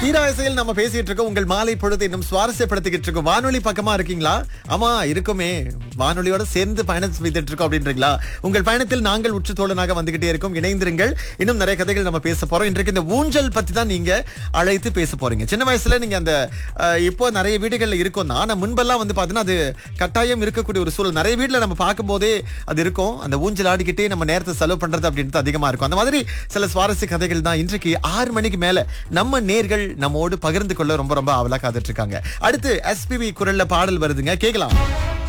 தீராசையில் நம்ம பேசிட்டு இருக்கோம் உங்கள் மாலை பொழுது இன்னும் சுவாரஸ்யப்படுத்திக்கிட்டு இருக்கோம் வானொலி பக்கமா இருக்கீங்களா ஆமா இருக்குமே வானொலியோட சேர்ந்து பயணம் செய்துட்டு இருக்கோம் அப்படின்றீங்களா உங்கள் பயணத்தில் நாங்கள் உற்று தோழனாக வந்துகிட்டே இருக்கோம் இணைந்திருங்கள் இன்னும் நிறைய கதைகள் நம்ம பேச போறோம் இன்றைக்கு இந்த ஊஞ்சல் பத்தி தான் நீங்க அழைத்து பேச போறீங்க சின்ன வயசுல நீங்க அந்த அஹ், இப்போ நிறைய வீடுகள்ல இருக்கும் ஆனா முன்பெல்லாம் வந்து பாத்தீங்கன்னா அது கட்டாயம் இருக்கக்கூடிய ஒரு சூழல் நிறைய வீட்ல நம்ம பார்க்கும்போதே அது இருக்கும் அந்த ஊஞ்சல் ஆடிக்கிட்டே நம்ம நேரத்தை செலவு பண்றது அப்படின்றது அதிகமா இருக்கும் அந்த மாதிரி சில சுவாரஸ்ய கதைகள் தான் இன்றைக்கு ஆறு மணிக்கு மேல நம்ம நேர்கள் நம்மோடு பகிர்ந்து கொள்ள ரொம்ப ரொம்ப ஆவலா காத்துட்டு இருக்காங்க அடுத்து எஸ்பிபி குரல்ல பாடல் வருதுங்க கேட்கலாம்